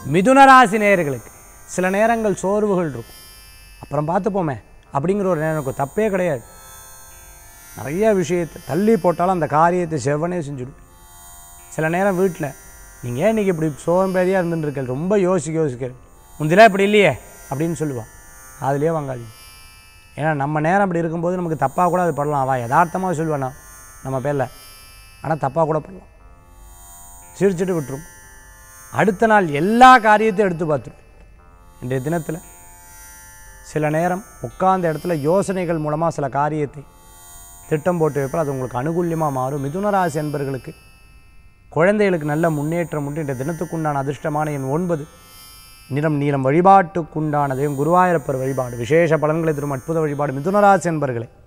மிதுனராசி நேயர்களுக்கு சில நேரங்கள் சோர்வுகள் இருக்கும் அப்புறம் பார்த்துப்போமே அப்படிங்கிற ஒரு நேரம் இருக்கும் தப்பே கிடையாது நிறைய விஷயத்தை தள்ளி போட்டாலும் அந்த காரியத்தை செவ்வனே செஞ்சுடும் சில நேரம் வீட்டில் நீங்கள் ஏன் இன்றைக்கி இப்படி சோம்பேறியாக இருந்துட்டு இருக்கீங்க ரொம்ப யோசிக்க யோசிக்க முந்திலாம் இப்படி இல்லையே அப்படின்னு சொல்லுவாள் அதுலேயே வாங்காதீங்க ஏன்னா நம்ம நேரம் அப்படி இருக்கும்போது நமக்கு தப்பாக கூட அது படலாம் அவள் யதார்த்தமாக சொல்லுவானா நம்ம பேரில் ஆனால் தப்பாக கூட படலாம் சிரிச்சுட்டு விட்டுரும் அடுத்த நாள் எல்லா காரியத்தையும் எடுத்து பார்த்துரும் இன்றைய தினத்தில் சில நேரம் உட்கார்ந்த இடத்துல யோசனைகள் மூலமாக சில காரியத்தை திட்டம் போட்டு வைப்பால் அது உங்களுக்கு அனுகூல்யமாக மாறும் மிதுனராசி என்பர்களுக்கு குழந்தைகளுக்கு நல்ல முன்னேற்றம் உண்டு இன்றைய தினத்துக்குண்டான அதிர்ஷ்டமான எண் ஒன்பது நிறம் நீளம் வழிபாட்டுக்குண்டான தெய்வம் குருவாயூரப்பர் வழிபாடு விசேஷ பலன்களை தரும் அற்புத வழிபாடு மிதுனராசி என்பர்களே